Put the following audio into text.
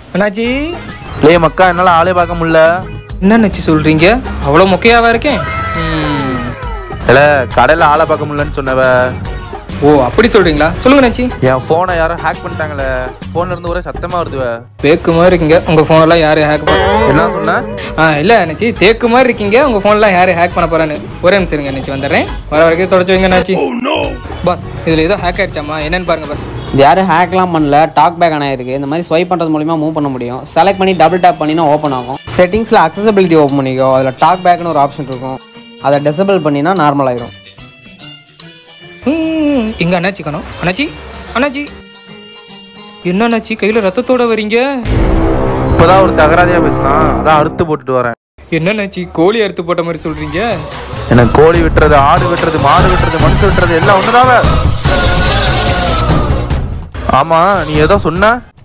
அண்ணாச்சி லே மக்கா என்னால ஆளே பார்க்க முடியல என்ன அண்ணாச்சி சொல்றீங்க அவ்வளோ மொக்கையாவா இருக்கேன் ம். இல்ல கடையில ஆளை பார்க்க முடியலன்னு சொன்னவ ஓ அப்படி சொல்றீங்களா சொல்லுங்க அண்ணாச்சி என் போனை யாரும் ஹேக் பண்ணிட்டாங்களே போன்ல இருந்து ஒரே சத்தமா வருதுவ பேக்கு மாதிரி இருக்கீங்க உங்க ஃபோனெல்லாம் யாரு ஹேக் பண்ண என்ன சொன்ன ஆ இல்லை அண்ணாச்சி தேக்கு மாதிரி இருக்கீங்க உங்க ஃபோன்லாம் யாரு ஹேக் பண்ண போறான்னு ஒரே நிமிஷம் இருங்க அண்ணாச்சி வந்துடுறேன் வர வரைக்கும் தொடச்சு வைங்க அண்ணாச்சி பாஸ் இதுல ஏதோ ஹேக் ஆயிடுச்சாமா என்னன்னு பாருங்க பாஸ் இது யாரும் ஹேக்லாம் பண்ணல டாக் பேக் ஆனால் இருக்குது இந்த மாதிரி ஸ்வைப் பண்ணுறது மூலிமா மூவ் பண்ண முடியும் செலக்ட் பண்ணி டபுள் டேப் பண்ணினா ஓப்பன் ஆகும் செட்டிங்ஸில் அக்சசபிலிட்டி ஓப்பன் பண்ணிக்கோ அதில் டாக் பேக்னு ஒரு ஆப்ஷன் இருக்கும் அதை டிசபிள் பண்ணினா நார்மல் ஆயிரும் ம், எங்க அண்ணாச்சி காணோம் அண்ணாச்சி அண்ணாச்சி என்ன அண்ணாச்சி கையில ரத்தத்தோட வரீங்க இப்பதான் ஒரு தகராதியா பேசினா அதான் அறுத்து போட்டுட்டு வரேன் என்ன அண்ணாச்சி கோழி அறுத்து போட்ட மாதிரி சொல்றீங்க எனக்கு கோழி வெட்டுறது ஆடு வெட்டுறது மாடு வெட்டுறது மனுஷன் வெட்டுறது எல்லாம் ஒண்ணுதாவ ஆமா நீ ஏதோ சொன்ன